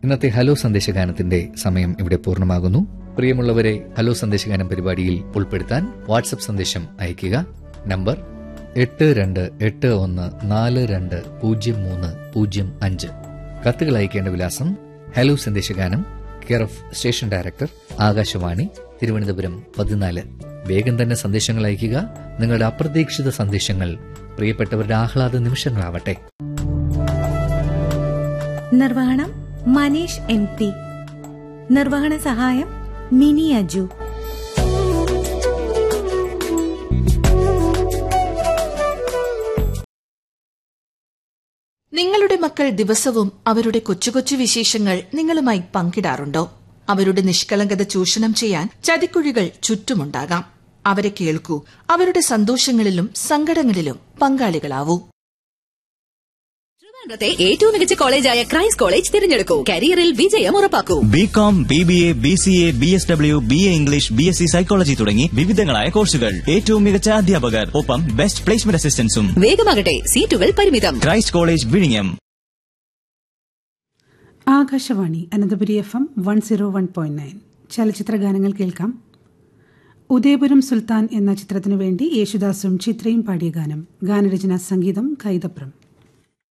ഇന്നത്തെ ഹലോ സന്ദേശഗാനത്തിന്റെ സമയം ഇവിടെ പൂർണ്ണമാകുന്നു പ്രിയമുള്ളവരെ ഹലോ സന്ദേശഗാനം പരിപാടിയിൽ ഉൾപ്പെടുത്താൻ വാട്സപ്പ് സന്ദേശം അയയ്ക്കുക നമ്പർ എട്ട് രണ്ട് എട്ട് ഒന്ന് നാല് രണ്ട് പൂജ്യം മൂന്ന് പൂജ്യം അഞ്ച് കത്തുകൾ അയക്കേണ്ട വിലാസം ഹലോ സന്ദേശഗാനം care of station director Akashvani Thiruvananthapuram പതിനാല് വേഗം തന്നെ സന്ദേശങ്ങൾ അയയ്ക്കുക നിങ്ങളുടെ അപ്രതീക്ഷിത സന്ദേശങ്ങൾ പ്രിയപ്പെട്ടവരുടെ ആഹ്ലാദ നിമിഷങ്ങളാവട്ടെ നിർവഹണം മനീഷ് എം ടി നിർവഹണ സഹായം മിനി അജു നിങ്ങളുടെ മക്കൾ ദിവസവും അവരുടെ കൊച്ചു കൊച്ചു വിശേഷങ്ങൾ നിങ്ങളുമായി പങ്കിടാറുണ്ടോ അവരുടെ നിഷ്കളങ്കത ചൂഷണം ചെയ്യാൻ ചതിക്കുഴികൾ ചുറ്റുമുണ്ടാകാം അവരെ കേൾക്കൂ അവരുടെ സന്തോഷങ്ങളിലും സങ്കടങ്ങളിലും പങ്കാളികളാവൂ ട്രിവാൻഡ്രത്തെ ഏറ്റവും മികച്ച കോളേജായ ക്രൈസ്റ്റ് കോളേജ് തിരഞ്ഞെടുക്കൂ കരിയറിൽ വിജയം ഉറപ്പാക്കൂ B com B B A B C A B S W B A English B S C psychology തുടങ്ങി വിവിധങ്ങളായ കോഴ്സുകൾ ഏറ്റവും മികച്ച അധ്യാപകർ ഒപ്പം ബെസ്റ്റ് പ്ലേസ്മെന്റ് അസിസ്റ്റൻസും വേഗമാകട്ടെ സീറ്റുകൾ പരിമിതം ക്രൈസ്റ്റ് കോളേജ് വിഴിഞ്ഞം Akashvani Ananthapuri F M one zero one point nine ചലച്ചിത്ര ഗാനങ്ങൾ കേൾക്കാം ഉദയപുരം സുൽത്താൻ എന്ന ചിത്രത്തിനു വേണ്ടി യേശുദാസും ചിത്രയും പാടിയ ഗാനം ഗാനരചന സംഗീതം കൈതപ്രം